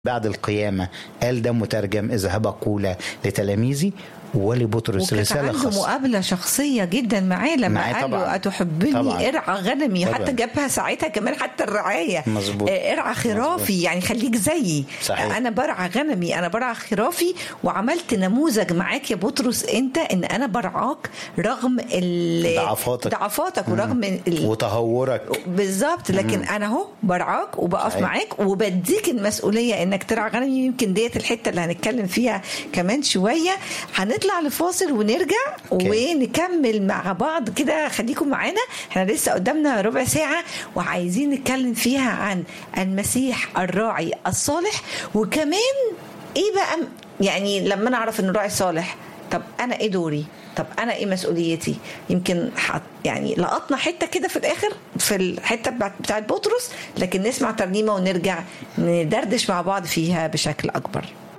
بعد القيامة قال ده مترجم اذهب قولا لتلاميذي ولبطرس وكانت رسالة عنده خاصة مقابلة شخصية جدا معاه لما معاه قال له طبعاً. أتحبني طبعاً. ارعى غنمي طبعاً. حتى جابها ساعتها كمان حتى الرعاية مظبوط. آه، ارعى خرافي يعني خليك زيي صحيح. أنا برعى غنمي أنا برعى خرافي وعملت نموذج معاك يا بطرس أنت إن أنا برعاك رغم ال- ضعفاتك. ضعفاتك ورغم ال- وتهورك بالظبط لكن انا اهو برعاك وبقف صحيح. معاك وبديك المسؤوليه انك ترعى غنمي يمكن ديت الحته اللي هنتكلم فيها كمان شويه هنطلع لفاصل ونرجع أوكي. ونكمل مع بعض كده خليكم معانا احنا لسه قدامنا ربع ساعه وعايزين نتكلم فيها عن المسيح الراعي الصالح وكمان ايه بقى يعني لما انا اعرف انه راعي صالح طب انا ايه دوري طب انا ايه مسؤوليتي يمكن حط يعني لقطنا حته كده في الاخر في الحته بتاعت- بتاعت بطرس لكن نسمع ترنيمه ونرجع ندردش مع بعض فيها بشكل اكبر